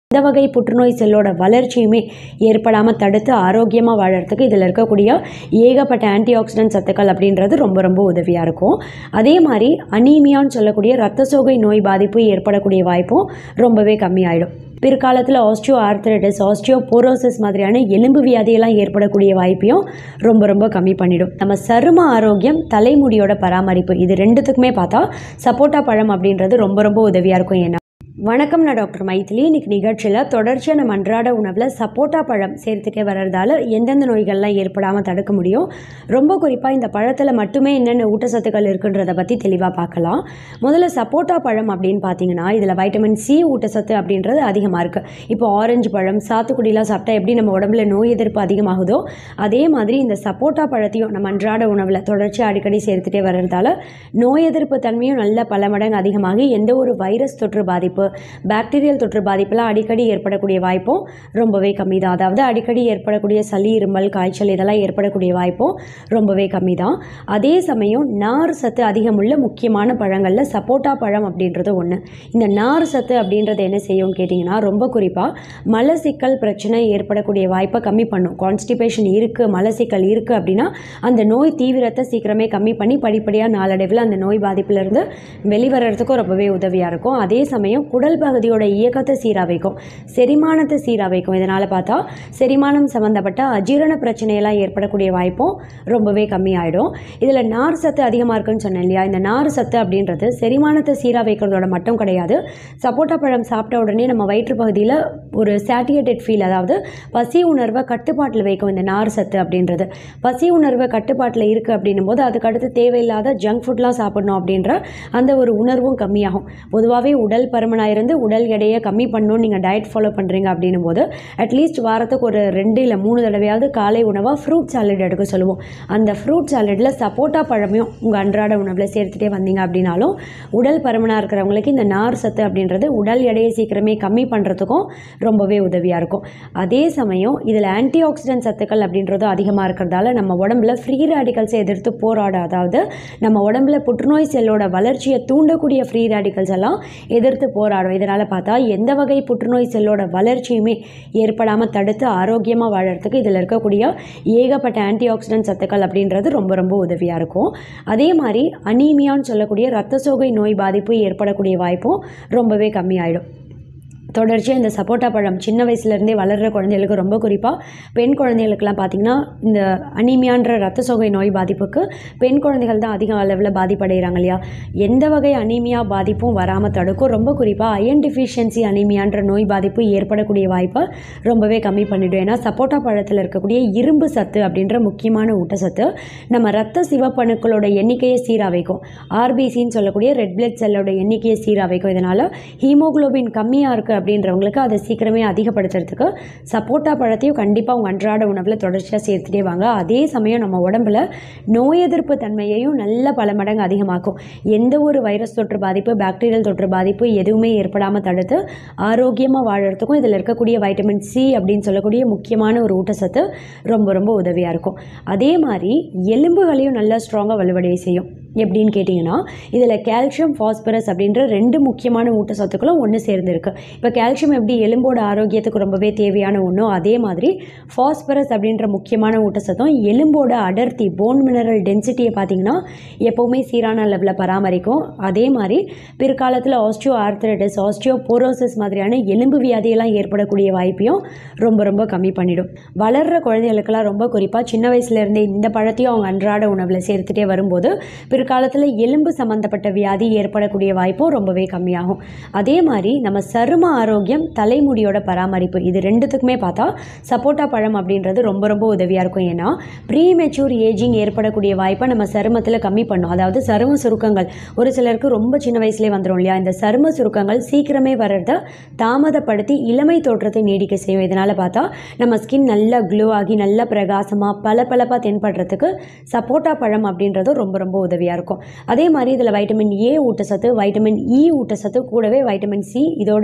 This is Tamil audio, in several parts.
எந்த வகை புற்றுநோய் செல்லோட வளர்ச்சியுமே ஏற்படாமல் தடுத்து ஆரோக்கியமாக வாழறதுக்கு இதில் இருக்கக்கூடிய ஏகப்பட்ட ஆன்டி ஆக்சிடென்ட் சத்துக்கள் அப்படின்றது ரொம்ப ரொம்ப உதவியாக இருக்கும் அதே மாதிரி அனீமியான்னு சொல்லக்கூடிய ரத்த சோகை நோய் பாதிப்பு ஏற்படக்கூடிய வாய்ப்பும் ரொம்பவே கம்மியாயிடும் பிற்காலத்தில் ஆஸ்டியோ ஆர்த்ரைட்டிஸ் ஆஸ்டியோ போரோசிஸ் மாதிரியான எலும்பு வியாதியெல்லாம் ஏற்படக்கூடிய வாய்ப்பையும் ரொம்ப ரொம்ப கம்மி பண்ணிடும் நம்ம சரும ஆரோக்கியம் தலைமுடியோட பராமரிப்பு இது ரெண்டுத்துக்குமே பார்த்தா சப்போட்டா பழம் அப்படின்றது ரொம்ப ரொம்ப உதவியாக இருக்கும் ஏன்னா வணக்கம் நான் டாக்டர் மைத்திலி இன்னைக்கு நிகழ்ச்சியில் தொடர்ச்சியாக நம்ம அன்றாட உணவில் சப்போட்டா பழம் சேர்த்துட்டே வர்றதால எந்தெந்த நோய்கள்லாம் ஏற்படாமல் தடுக்க முடியும் ரொம்ப குறிப்பாக இந்த பழத்தில் மட்டுமே என்னென்ன ஊட்டச்சத்துக்கள் இருக்குன்றதை பற்றி தெளிவாக பார்க்கலாம் முதல்ல சப்போட்டா பழம் அப்படின்னு பார்த்தீங்கன்னா இதில் வைட்டமின் சி ஊட்டச்சத்து அப்படின்றது அதிகமாக இருக்குது இப்போ ஆரஞ்சு பழம் சாத்துக்குடிலாம் சாப்பிட்டா எப்படி நம்ம உடம்புல நோய் எதிர்ப்பு அதிகமாகுதோ அதே மாதிரி இந்த சப்போட்டா பழத்தையும் நம்ம அன்றாட உணவில் தொடர்ச்சியாக அடிக்கடி சேர்த்துட்டே வர்றதால நோய் எதிர்ப்பு தன்மையும் நல்ல பல மடங்கு அதிகமாகி எந்த ஒரு வைரஸ் தொற்று பாதிப்பு பாக்டீரியல் தொற்று பாதிப்புலாம் அடிக்கடி ஏற்படக்கூடிய வாய்ப்பும் ரொம்பவே கம்மி தான் அதாவது அடிக்கடி ஏற்படக்கூடிய சளி இருமல் காய்ச்சல் இதெல்லாம் ஏற்படக்கூடிய வாய்ப்பும் ரொம்பவே கம்மி தான் அதே சமயம் நார் சத்து அதிகமுள்ள முக்கியமான பழங்களில் சப்போட்டா பழம் அப்படின்றது ஒன்று இந்த நார் சத்து அப்படின்றது என்ன செய்யும்னு கேட்டிங்கன்னா ரொம்ப குறிப்பாக மலசிக்கல் பிரச்சனை ஏற்படக்கூடிய வாய்ப்பை கம்மி பண்ணும் கான்ஸ்டிபேஷன் இருக்குது மலசிக்கல் இருக்குது அப்படின்னா அந்த நோய் தீவிரத்தை சீக்கிரமே கம்மி பண்ணி படிப்படியாக நாளடைவில் அந்த நோய் பாதிப்பிலிருந்து வெளிவரத்துக்கும் ரொம்பவே உதவியாக இருக்கும் அதே சமயம் குடல் பகுதியோட இயக்கத்தை சீராக வைக்கும் செரிமானத்தை சீராக வைக்கும் இதனால் பார்த்தா செரிமானம் சம்மந்தப்பட்ட அஜீரண பிரச்சனையெல்லாம் ஏற்படக்கூடிய வாய்ப்பும் ரொம்பவே கம்மியாயிடும் இதில் நார் சத்து அதிகமாக இருக்குன்னு சொன்னேன் இல்லையா இந்த நார் சத்து அப்படின்றது செரிமானத்தை சீராக வைக்கிறதோட மட்டும் கிடையாது சப்போட்டா பழம் சாப்பிட்ட உடனே நம்ம வயிற்று பகுதியில் ஒரு சாட்டியேட்டட் ஃபீல் அதாவது பசி உணர்வை கட்டுப்பாட்டில் வைக்கும் இந்த நார் சத்து அப்படின்றது பசி உணர்வை கட்டுப்பாட்டில் இருக்குது அப்படின்னும் போது அதுக்கு அடுத்து தேவையில்லாத ஜங்க் ஃபுட்லாம் சாப்பிடணும் அப்படின்ற அந்த ஒரு உணர்வும் கம்மியாகும் பொதுவாகவே உடல் பருமனாக இருந்து உடல் எடையை கம்மி பண்ணணும்னு நீங்கள் டயட் ஃபாலோ பண்ணுறீங்க அப்படின்னும் போது அட்லீஸ்ட் வாரத்துக்கு ஒரு ரெண்டு இல்லை மூணு தடவையாவது காலை உணவாக ஃப்ரூட் சாலட் எடுக்க சொல்லுவோம் அந்த ஃப்ரூட் சாலட்டில் சப்போட்டா பழமையும் உங்கள் அன்றாட உணவில் சேர்த்துட்டே வந்தீங்க அப்படின்னாலும் உடல் பருமனாக இருக்கிறவங்களுக்கு இந்த நார் சத்து அப்படின்றது உடல் எடையை சீக்கிரமே கம்மி பண்ணுறதுக்கும் ரொம்பவே உதவியாக இருக்கும் அதே சமயம் இதில் ஆன்டி ஆக்சிடென்ட் சத்துக்கள் அப்படின்றதும் அதிகமாக இருக்கிறதால நம்ம உடம்புல ஃப்ரீ ரேடிக்கல்ஸை எதிர்த்து போராட அதாவது நம்ம உடம்புல புற்றுநோய் செல்லோட வளர்ச்சியை தூண்டக்கூடிய ஃப்ரீ ரேடிக்கல்ஸ் எல்லாம் எதிர்த்து போராடும் இதனால் பார்த்தா எந்த வகை புற்றுநோய் செல்லோட வளர்ச்சியுமே ஏற்படாமல் தடுத்து ஆரோக்கியமாக வாழறதுக்கு இதில் இருக்கக்கூடிய ஏகப்பட்ட ஆன்டி ஆக்சிடென்ட் சத்துக்கள் அப்படின்றது ரொம்ப ரொம்ப உதவியாக இருக்கும் அதே மாதிரி அனீமியான்னு சொல்லக்கூடிய ரத்த சோகை நோய் பாதிப்பு ஏற்படக்கூடிய வாய்ப்பும் ரொம்பவே கம்மியாயிடும் தொடர்ச்சியாக இந்த சப்போட்டா பழம் சின்ன வயசுலேருந்தே வளர்கிற குழந்தைகளுக்கு ரொம்ப குறிப்பாக பெண் குழந்தைகளுக்கெல்லாம் பார்த்திங்கன்னா இந்த அனீமியான்ற ரத்த சோகை நோய் பாதிப்புக்கு பெண் குழந்தைகள் தான் அதிக அளவில் பாதிப்படைகிறாங்க இல்லையா எந்த வகை அனீமியா பாதிப்பும் வராமல் தடுக்கும் ரொம்ப குறிப்பாக அயன் டிஃபிஷியன்சி அனீமியான்ற நோய் பாதிப்பு ஏற்படக்கூடிய வாய்ப்பை ரொம்பவே கம்மி பண்ணிடும் ஏன்னா சப்போட்டா பழத்தில் இருக்கக்கூடிய இரும்பு சத்து அப்படின்ற முக்கியமான ஊட்டச்சத்து நம்ம ரத்த சிவப்பணுக்களோட எண்ணிக்கையை சீராக வைக்கும் ஆர்பிசின்னு சொல்லக்கூடிய ரெட் பிளட் செல்லோட எண்ணிக்கையை சீராக வைக்கும் இதனால் ஹீமோகுளோபின் கம்மியாக இருக்குது அப்படின்றவங்களுக்கு அதை சீக்கிரமே அதிகப்படுத்துறதுக்கு சப்போட்டா பழத்தையும் கண்டிப்பாக உங்கள் அன்றாட உணவில் தொடர்ச்சியாக சேர்த்துட்டே வாங்க அதே சமயம் நம்ம உடம்புல நோய் எதிர்ப்பு தன்மையையும் நல்ல பல மடங்கு அதிகமாக்கும் எந்த ஒரு வைரஸ் தொற்று பாதிப்பு பாக்டீரியல் தொற்று பாதிப்பு எதுவுமே ஏற்படாமல் தடுத்து ஆரோக்கியமாக வாழறதுக்கும் இதில் இருக்கக்கூடிய வைட்டமின் சி அப்படின்னு சொல்லக்கூடிய முக்கியமான ஒரு ஊட்டச்சத்து ரொம்ப ரொம்ப உதவியாக இருக்கும் அதே மாதிரி எலும்புகளையும் நல்லா ஸ்ட்ராங்காக வலுவடைய செய்யும் எப்படின்னு கேட்டிங்கன்னா இதில் கால்சியம் ஃபாஸ்பரஸ் அப்படின்ற ரெண்டு முக்கியமான ஊட்டச்சத்துக்களும் ஒன்று சேர்ந்துருக்கு இப்போ கால்சியம் எப்படி எலும்போட ஆரோக்கியத்துக்கு ரொம்பவே தேவையான ஒன்றோ அதே மாதிரி ஃபாஸ்பரஸ் அப்படின்ற முக்கியமான ஊட்டச்சத்தும் எலும்போட அடர்த்தி போன் மினரல் டென்சிட்டியை பார்த்தீங்கன்னா எப்போவுமே சீரான லெவலில் பராமரிக்கும் அதே மாதிரி பிற்காலத்தில் ஆஸ்டியோ ஆர்த்ரைட்டிஸ் ஆஸ்டியோ போரோசிஸ் மாதிரியான எலும்பு வியாதியெல்லாம் ஏற்படக்கூடிய வாய்ப்பையும் ரொம்ப ரொம்ப கம்மி பண்ணிடும் வளர்கிற குழந்தைகளுக்கெல்லாம் ரொம்ப குறிப்பாக சின்ன வயசுலேருந்தே இந்த பழத்தையும் அவங்க அன்றாட உணவில் சேர்த்துட்டே வரும்போது பிற்காலத்தில் எலும்பு சம்மந்தப்பட்ட வியாதி ஏற்படக்கூடிய வாய்ப்பும் ரொம்பவே கம்மியாகும் அதே மாதிரி நம்ம சரும ஆரோக்கியம் தலைமுடியோட பராமரிப்பு இது ரெண்டுத்துக்குமே பார்த்தா சப்போட்டா பழம் அப்படின்றது ரொம்ப ரொம்ப உதவியாக இருக்கும் ஏன்னா ப்ரீ மெச்சூர் ஏஜிங் ஏற்படக்கூடிய வாய்ப்பை நம்ம சருமத்தில் கம்மி பண்ணும் அதாவது சரும சுருக்கங்கள் ஒரு சிலருக்கு ரொம்ப சின்ன வயசுலேயே வந்துடும் இல்லையா இந்த சரும சுருக்கங்கள் சீக்கிரமே வர்றத தாமதப்படுத்தி இளமை தோற்றத்தை நீடிக்க செய்யும் இதனால் பார்த்தா நம்ம ஸ்கின் நல்லா க்ளோ ஆகி நல்லா பிரகாசமாக பளபளப்பாக தென்படுறதுக்கு சப்போட்டா பழம் அப்படின்றதும் ரொம்ப ரொம்ப உதவியாக இருக்கும் அதே மாதிரி இதில் வைட்டமின் ஏ ஊட்டச்சத்து வைட்டமின் இ ஊட்டச்சத்து கூடவே வைட்டமின் சி இதோட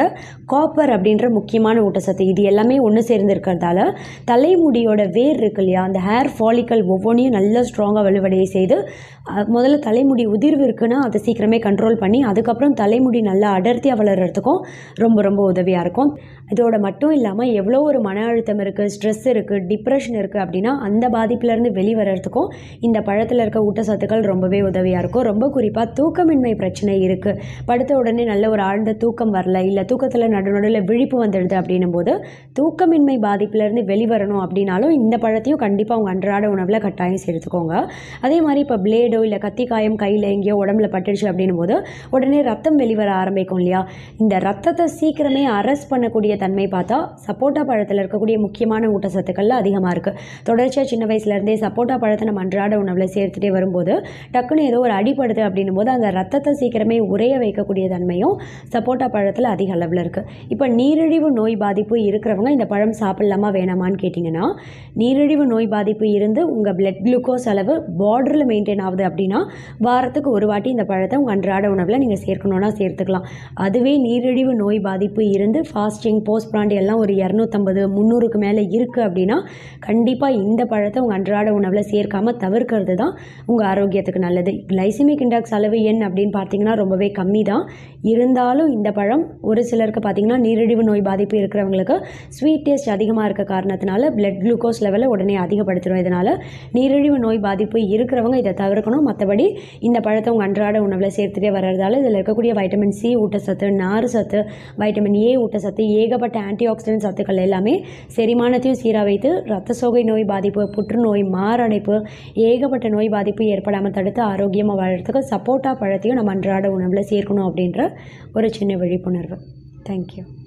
காப்பர் அப்படின்ற முக்கியமான ஊட்டச்சத்து இது எல்லாமே ஒன்று சேர்ந்து இருக்கிறதால தலைமுடியோட வேர் இருக்கு இல்லையா அந்த ஹேர் ஃபாலிக்கல் ஒவ்வொன்றையும் நல்லா ஸ்ட்ராங்காக வலுவடைய செய்து அஹ், முதல்ல தலைமுடி உதிர்வு இருக்குன்னா அதை சீக்கிரமே கண்ட்ரோல் பண்ணி அதுக்கப்புறம் தலைமுடி நல்லா அடர்த்தியாக வளர்கிறதுக்கும் ரொம்ப ரொம்ப உதவியாக இருக்கும் இதோட மட்டும் இல்லாமல் எவ்வளோ ஒரு மன அழுத்தம் இருக்குது ஸ்ட்ரெஸ் இருக்குது டிப்ரெஷன் இருக்குது அப்படின்னா அந்த பாதிப்புலேருந்து வெளிவரத்துக்கும் இந்த பழத்தில் இருக்க ஊட்டச்சத்துக்கள் ரொம்பவே உதவியாக இருக்கும் ரொம்ப குறிப்பாக தூக்கமின்மை பிரச்சனை இருக்குது படுத்த உடனே நல்ல ஒரு ஆழ்ந்த தூக்கம் வரல இல்லை தூக்கத்தில் நடு நடுவில் விழிப்பு வந்துடுது அப்படின்னும் போது தூக்கமின்மை பாதிப்புலேருந்து வெளிவரணும் அப்படின்னாலும் இந்த பழத்தையும் கண்டிப்பாக உங்கள் அன்றாட உணவில் கட்டாயம் சேர்த்துக்கோங்க அதே மாதிரி இப்போ பிளேடோ இல்லை கத்தி காயம் கையில் எங்கேயோ உடம்புல பட்டுடுச்சு அப்படின்னும் போது உடனே ரத்தம் வெளிவர ஆரம்பிக்கும் இல்லையா இந்த ரத்தத்தை சீக்கிரமே அரெஸ்ட் பண்ணக்கூடிய தன்மை பார்த்தா சப்போட்டா பழத்தில் இருக்கக்கூடிய முக்கியமான ஊட்டச்சத்துக்கள்ல அதிகமாக இருக்குது தொடர்ச்சியாக சின்ன வயசுலேருந்தே சப்போட்டா பழத்தை நம்ம அன்றாட உணவில் சேர்த்துட்டே வரும்போது டக்குன்னு ஏதோ ஒரு அடிப்படுது அப்படின்னும் போது அந்த ரத்தத்தை சீக்கிரமே உறைய வைக்கக்கூடிய தன்மையும் சப்போட்டா பழத்தில் அதிக அளவில் இருக்குது இப்போ நீரிழிவு நோய் பாதிப்பு இருக்கிறவங்க இந்த பழம் சாப்பிடலாமா வேணாமான்னு கேட்டிங்கன்னா நீரிழிவு நோய் பாதிப்பு இருந்து உங்கள் பிளட் குளுக்கோஸ் அளவு பார்டரில் மெயின்டைன் ஆகுது அப்படின்னா வாரத்துக்கு ஒரு வாட்டி இந்த பழத்தை உங்கள் அன்றாட உணவில் நீங்கள் சேர்க்கணுன்னா சேர்த்துக்கலாம் அதுவே நீரிழிவு நோய் பாதிப்பு இருந்து ஃபாஸ்டிங் போஸ்ட் பிராண்ட் எல்லாம் ஒரு இரநூத்தம்பது முந்நூறுக்கு மேலே இருக்குது அப்படின்னா கண்டிப்பாக இந்த பழத்தை உங்கள் அன்றாட உணவில் சேர்க்காம தவிர்க்கிறது தான் உங்கள் ஆரோக்கியத்துக்கு நல்லது கிளைசிமிக் இண்டெக்ஸ் அளவு எண் அப்படின்னு பார்த்தீங்கன்னா ரொம்பவே கம்மி தான் இருந்தாலும் இந்த பழம் ஒரு சிலருக்கு பார்த்தீங்கன்னா நீரிழிவு நோய் பாதிப்பு இருக்கிறவங்களுக்கு ஸ்வீட் டேஸ்ட் அதிகமாக இருக்க காரணத்தினால பிளட் குளுக்கோஸ் லெவலை உடனே அதிகப்படுத்திடும் இதனால் நீரிழிவு நோய் பாதிப்பு இருக்கிறவங்க இதை தவிர்க்கணும் மற்றபடி இந்த பழத்தை உங்கள் அன்றாட உணவில் சேர்த்துட்டே வர்றதால இதில் இருக்கக்கூடிய வைட்டமின் சி ஊட்டச்சத்து நார் சத்து வைட்டமின் ஏ ஊட்டச்சத்து ஏகப்பட்ட ஆன்டி ஆக்சிடென்ட் சத்துக்கள் எல்லாமே செரிமானத்தையும் சீராக வைத்து இரத்த சோகை நோய் பாதிப்பு புற்றுநோய் மாரடைப்பு ஏகப்பட்ட நோய் பாதிப்பு ஏற்படாமல் தடுத்து ஆரோக்கியமாக வாழறதுக்கு சப்போட்டா பழத்தையும் நம்ம அன்றாட உணவில் சேர்க்கணும் அப்படின்ற ஒரு சின்ன விழிப்புணர்வு தேங்க்யூ